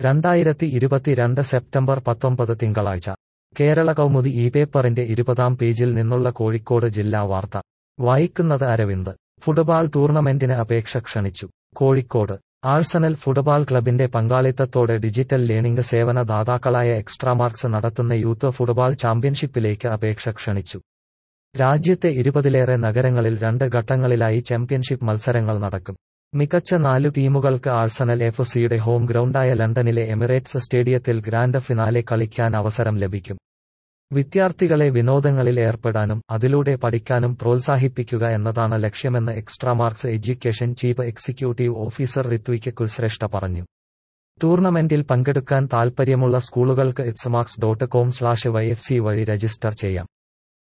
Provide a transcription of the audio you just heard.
രണ്ടായിരത്തി ഇരുപത്തിരണ്ട് സെപ്റ്റംബർ പത്തൊമ്പത് തിങ്കളാഴ്ച കേരള കൗമുദി ഈ പേപ്പറിന്റെ ഇരുപതാം പേജിൽ നിന്നുള്ള കോഴിക്കോട് ജില്ലാ വാർത്ത വായിക്കുന്നത് അരവിന്ദ് ഫുട്ബാൾ ടൂർണമെന്റിന് അപേക്ഷ ക്ഷണിച്ചു കോഴിക്കോട് ആഴ്സണൽ ഫുട്ബാൾ ക്ലബിന്റെ പങ്കാളിത്തത്തോടെ ഡിജിറ്റൽ ലേണിംഗ് സേവന ദാതാക്കളായ എക്സ്ട്രാമാർക്സ് നടത്തുന്ന യൂത്ത് ഫുട്ബാൾ ചാമ്പ്യൻഷിപ്പിലേക്ക് അപേക്ഷ ക്ഷണിച്ചു രാജ്യത്തെ ഇരുപതിലേറെ നഗരങ്ങളിൽ രണ്ട് ഘട്ടങ്ങളിലായി ചാമ്പ്യൻഷിപ്പ് മത്സരങ്ങൾ നടക്കും മികച്ച നാലു ടീമുകൾക്ക് ആഴ്സണൽ എഫ് സിയുടെ ഹോം ഗ്രൗണ്ടായ ലണ്ടനിലെ എമിറേറ്റ്സ് സ്റ്റേഡിയത്തിൽ ഗ്രാൻഡ് ഫിനാലെ കളിക്കാൻ അവസരം ലഭിക്കും വിദ്യാർത്ഥികളെ വിനോദങ്ങളിൽ ഏർപ്പെടാനും അതിലൂടെ പഠിക്കാനും പ്രോത്സാഹിപ്പിക്കുക എന്നതാണ് ലക്ഷ്യമെന്ന് Extramarks education chief executive officer Hrithik Kulshreshtha പറഞ്ഞു ടൂർണമെന്റിൽ പങ്കെടുക്കാൻ താൽപ്പര്യമുള്ള സ്കൂളുകൾക്ക് Xmarks dot com slash Y F C വഴി രജിസ്റ്റർ ചെയ്യാം